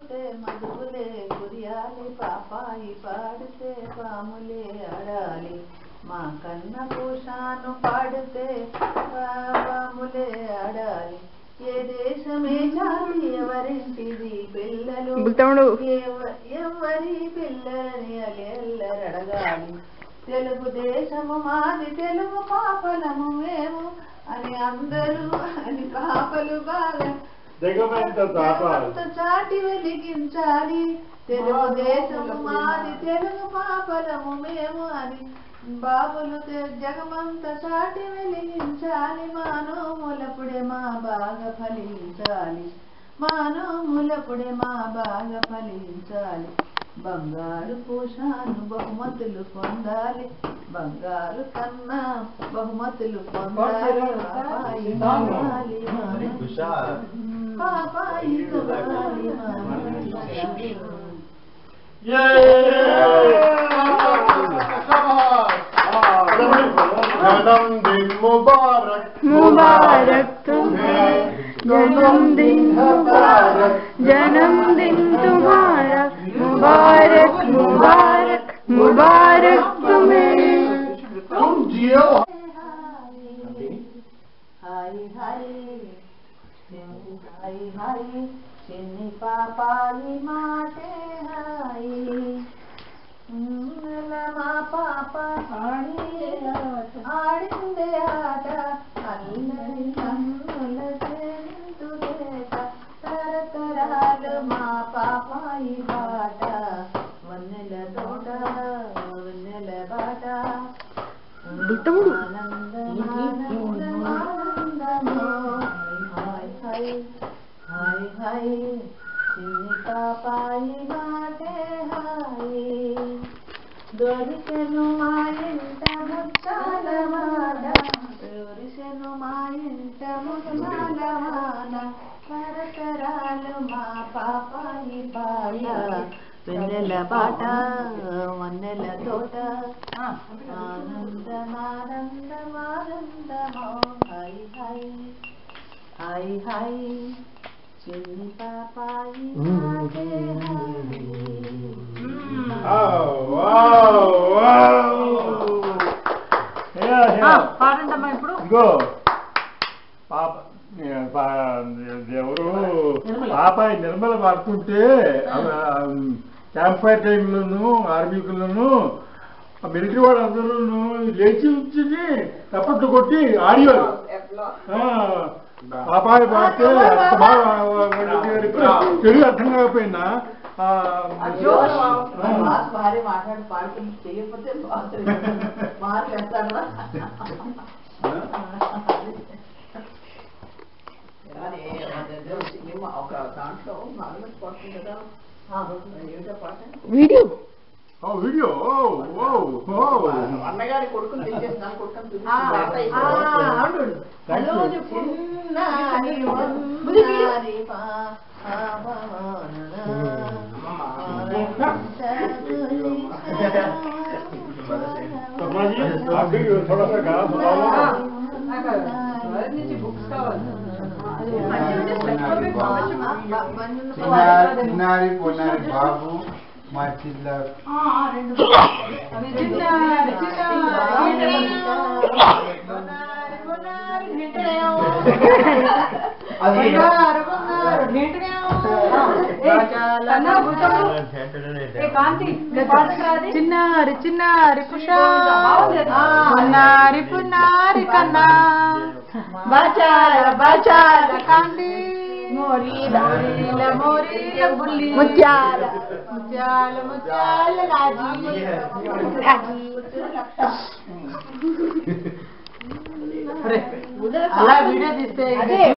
పాడితే మధువులే కురియాలి పాపాయి పాడితే పాములే ఆడాలి మా కన్న పూషాను పాడితే పాములే ఆడాలి ఏ దేశమే జాతి ఎవరింటిది పిల్లలు బుల్తముడు ఎవ- ఎవరి పిల్లని అల్లెల్లరడగాలి తెలుగు దేశము మాది తెలుగు పాపలము మేము అని అందరూ అని పాపలు బాగా జగమంత తాపాలు జగమంత చాటి వెలిగించాలి తెలుగు దేశము మాది తెలుగు పాపలము మేము అని బాబులు తె- జగమంత చాటి వెలిగించాలి మానోములపుడే మా బాగా ఫలించాలి మానోములపుడే మా బాగా ఫలించాలి బంగారు పూషాను బహుమతులు పొందాలి బంగారు కన్నా బహుమతులు పొందాలి పాపాయి కావాలి పాపాయి కావాలి మానవులారా. जन्मदिन मुबारक मुबारक तुम्हें जन्मदिन मुबारक जन्मदिन तुम्हारा मुबारक मुबारक मुबारक तुम्हें तुम जियो హాయ్ హాయ్ చిన్ని హాయ్ హాయ్ చిన్ని పాపాయి మాటే హాయ్ ఉమ్మెల మా పాప ఆడిందే ఆట ఆడిందే ఆట అల్లరి కన్నుల సేందులేట తరతరాలు మా పాపాయి బాట వన్నెల తోట వన్నెల బాట బుల్తముడు హాయ్ హాయ్ హాయ్ హాయ్ చిన్ని పాపాయి మాటే హాయ్ దొరికెను మా ఇంట ముచ్చాల వాడ దొరికెను మా ఇంట ముచ్చాల వాడ తరతరాలు మా పాపాయి పాట వెన్నెల బాట వన్నెల తోట ఆనందమానందమానందమో హై హై హై హై చిన్ని పాపాయి మాటే hi. Oh, wow, wow. Yeah, yeah. పాడండమ్మా ఇప్పుడు ఇగో పాప ఏ, పా- ఎవరు పాప నిర్మల పాడుతుంటే క్యాంప్ ఫైర్ టైంలోను ఆర్మీకులను మిలిటరీ వాళ్ళు అందరూ లేచి ఉంచి తప్పట్లు కొట్టి ఆడేవారు ఆ, పాపాయి పాడితే అంత బాగా వాళ్ళకి తెలుగు అర్థం కాకపోయినా ఆ, ఆ, మాస్ భార్య మాట్లాడి పాడుకుని చేయకపోతే బాగుంటుంది మార్పు వేస్తాడా ఒక దాంట్లో మామూలు పడుతుంది కదా ఏమిటో పాట వీడియో ఓ వీడియో ఓ ఓ ఓ అన్నగారి కొడుకుని తెచ్చేసి నా కొడుకుని ఆ, చూపించి ఆ, అవును. Thank you. రోజు చిన్నారి వందారి शर्मा जी आप भी थोड़ा सा गा बताओ చిన్నారి చిన్నారి పొన్నారి బాబు మా చిల్ల అది చిన్నారి చిన్నారి పుషా పున్నారి పున్నారి కన్నా బచాల బచాల కాంతి మోరీల మోరీల మోరీల బుల్లి ముత్యాల ముత్యాల ముత్యాల రాజీ రాజీ అలా వీడియో తీస్తే